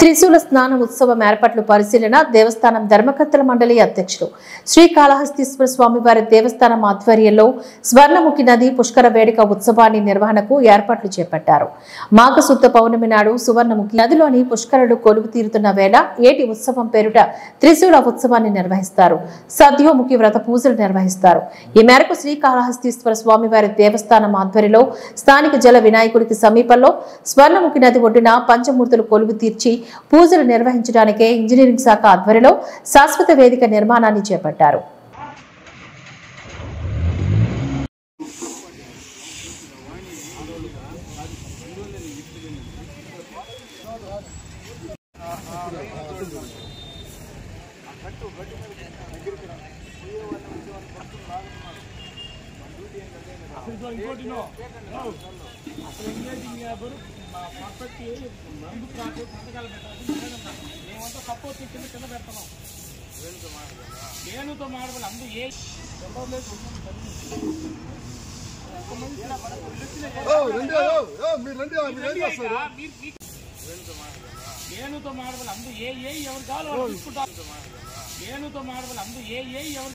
త్రిశూల స్నాన ఉత్సవం ఏర్పాట్లు పరిశీలన దేవస్థానం ధర్మకర్తల మండలి అధ్యక్షుడు శ్రీకాళహస్తీశ్వర స్వామి వారి దేవస్థానం ఆధ్వర్యంలో స్వర్ణముఖి నది పుష్కర వేడుక ఉత్సవాన్ని నిర్వహణకు ఏర్పాట్లు చేపట్టారు మాఘశుద్ధ పౌర్ణమి నాడు సువర్ణముఖి నదిలోని పుష్కరుడు కొలువు తీరుతున్న వేళ ఏటి ఉత్సవం పేరుట త్రిశూల ఉత్సవాన్ని నిర్వహిస్తారు సద్యోముఖి వ్రత పూజలు నిర్వహిస్తారు ఈ మేరకు శ్రీకాళహస్తీశ్వర స్వామి వారి దేవస్థానం ఆధ్వర్యంలో స్థానిక జల వినాయకుడికి సమీపంలో స్వర్ణముఖి నది ఒడ్డున పంచమూర్తులు కొలువు తీర్చి పూజలు నిర్వహించడానికే ఇంజనీరింగ్ శాఖ ఆధ్వర్యంలో శాశ్వత వేదిక నిర్మాణాన్ని చేపట్టారు ఇంకోటి నో. నో. అసలు ఎంగేజింగ్ ఎవరు మా పర్ఫెక్ట్ మందు కాదు సంతకాలు పెట్టాలి మేమంతా సపోర్ట్ కింద కింద పెడతాం ఏనుతో మాడవాలి అందు ఏ రండి ఓ, ఓ, మీరు రండి ఓ, మీరు ఏం చేస్తారు ఏనుతో మాడవాలి అందు ఏ ఏ ఎవరు కావాలో వాళ్ళు తీసుకుంటారు ఏనుతో మాడవాలి అందు ఏ ఏ ఎవరు